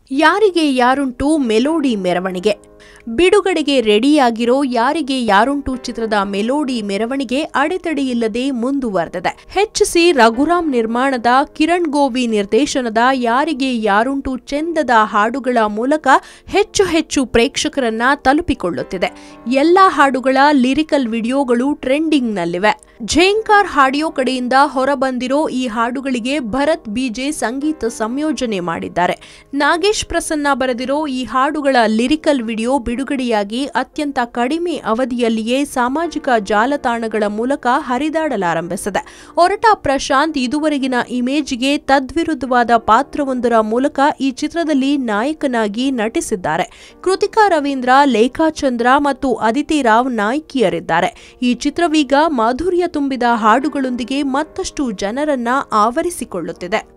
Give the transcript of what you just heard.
ಯಾರಿಗೆ ಯಾರುಂಟು ಮೆಲೋಡಿ ಮೆರವಣಿಗೆ ಬಿಡುಗಡೆಗೆ ರೆಡಿಯಾಗಿರೋ ಯಾರಿಗೆ ಯಾರುಂಟು ಚಿತ್ರದ ಮೆಲೋಡಿ ಮೆರವಣಿಗೆ ಅಡೆತಡೆಯಿಲ್ಲದೆ ಮುಂದುವರೆದಿದೆ ಸಿ ರಘುರಾಮ್ ನಿರ್ಮಾಣದ ಕಿರಣ್ ಗೋವಿ ನಿರ್ದೇಶನದ ಯಾರಿಗೆ ಯಾರುಂಟು ಚೆಂದದ ಹಾಡುಗಳ ಮೂಲಕ ಹೆಚ್ಚು ಹೆಚ್ಚು ಪ್ರೇಕ್ಷಕರನ್ನ ತಲುಪಿಕೊಳ್ಳುತ್ತಿದೆ ಎಲ್ಲಾ ಹಾಡುಗಳ ಲಿರಿಕಲ್ ವಿಡಿಯೋಗಳು ಟ್ರೆಂಡಿಂಗ್ನಲ್ಲಿವೆ ಝೇಂಕಾರ್ ಹಾಡಿಯೋ ಕಡೆಯಿಂದ ಹೊರಬಂದಿರೋ ಈ ಹಾಡುಗಳಿಗೆ ಭರತ್ ಬಿಜೆ ಸಂಗೀತ ಸಂಯೋಜನೆ ಮಾಡಿದ್ದಾರೆ ನಾಗೇಶ್ ಪ್ರಸನ್ನ ಬರೆದಿರೋ ಈ ಹಾಡುಗಳ ಲಿರಿಕಲ್ ವಿಡಿಯೋ ಬಿಡುಗಡೆಯಾಗಿ ಅತ್ಯಂತ ಕಡಿಮೆ ಅವಧಿಯಲ್ಲಿಯೇ ಸಾಮಾಜಿಕ ಜಾಲತಾಣಗಳ ಮೂಲಕ ಹರಿದಾಡಲಾರಂಭಿಸಿದೆ ಒರಟ ಪ್ರಶಾಂತ್ ಇದುವರೆಗಿನ ಇಮೇಜ್ಗೆ ತದ್ವಿರುದ್ಧವಾದ ಪಾತ್ರವೊಂದರ ಮೂಲಕ ಈ ಚಿತ್ರದಲ್ಲಿ ನಾಯಕನಾಗಿ ನಟಿಸಿದ್ದಾರೆ ಕೃತಿಕಾ ರವೀಂದ್ರ ಲೇಖಾಚಂದ್ರ ಮತ್ತು ಅದಿತಿ ರಾವ್ ನಾಯಕಿಯರಿದ್ದಾರೆ ಈ ಚಿತ್ರವೀಗ ಮಾಧುರ್ಯ ತುಂಬಿದ ಹಾಡುಗಳೊಂದಿಗೆ ಮತ್ತಷ್ಟು ಜನರನ್ನ ಆವರಿಸಿಕೊಳ್ಳುತ್ತಿದೆ